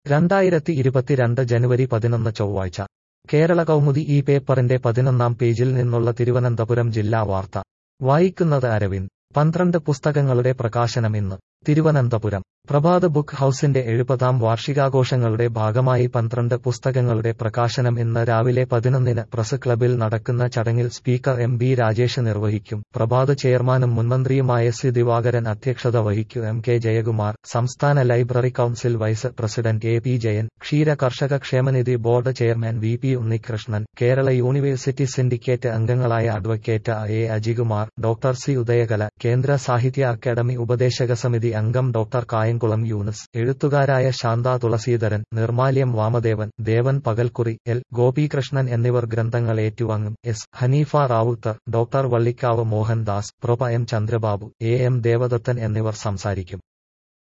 രണ്ടായിരത്തി ഇരുപത്തിരണ്ട് ജനുവരി പതിനൊന്ന് ചൊവ്വാഴ്ച കേരള കൗമുദി ഈ പേപ്പറിന്റെ പതിനൊന്നാം പേജിൽ നിന്നുള്ള തിരുവനന്തപുരം ജില്ലാ വാർത്ത വായിക്കുന്നത് അരവിന്ദ് പന്ത്രണ്ട് പുസ്തകങ്ങളുടെ പ്രകാശനം ഇന്ന് തിരുവനന്തപുരം പ്രഭാത് ബുക്ക് ഹൌസിന്റെ എഴുപതാം വാർഷികാഘോഷങ്ങളുടെ ഭാഗമായി പന്ത്രണ്ട് പുസ്തകങ്ങളുടെ പ്രകാശനം ഇന്ന് രാവിലെ പതിനൊന്നിന് പ്രസ് ക്ലബിൽ നടക്കുന്ന ചടങ്ങിൽ സ്പീക്കർ എം ബി രാജേഷ് നിർവഹിക്കും പ്രഭാത് ചെയർമാനും മുൻമന്ത്രിയുമായ സി ദിവാകരൻ അധ്യക്ഷത വഹിക്കും എം കെ ജയകുമാർ സംസ്ഥാന library council vice president A P Jayan ക്ഷീര കർഷക ക്ഷേമനിധി board chairman V P Unnikrishnan Kerala university syndicate അംഗങ്ങളായ advocate A Ajikumar doctor C Udayakala Kendra Sahitya Akademi ഉപദേശക സമിതി അംഗം ഡോക്ടർ കായംകുളം യൂനസ് എഴുത്തുകാരായ ശാന്ത തുളസീധരൻ നിർമാല്യം വാമദേവൻ ദേവൻ പകൽക്കുറി എൽ ഗോപികൃഷ്ണൻ എന്നിവർ ഗ്രന്ഥങ്ങൾ ഏറ്റുവാങ്ങും S Haneefa Rawther doctor Vallikkavu Mohandas prof M Chandrababu A M Devadathan എന്നിവർ സംസാരിക്കും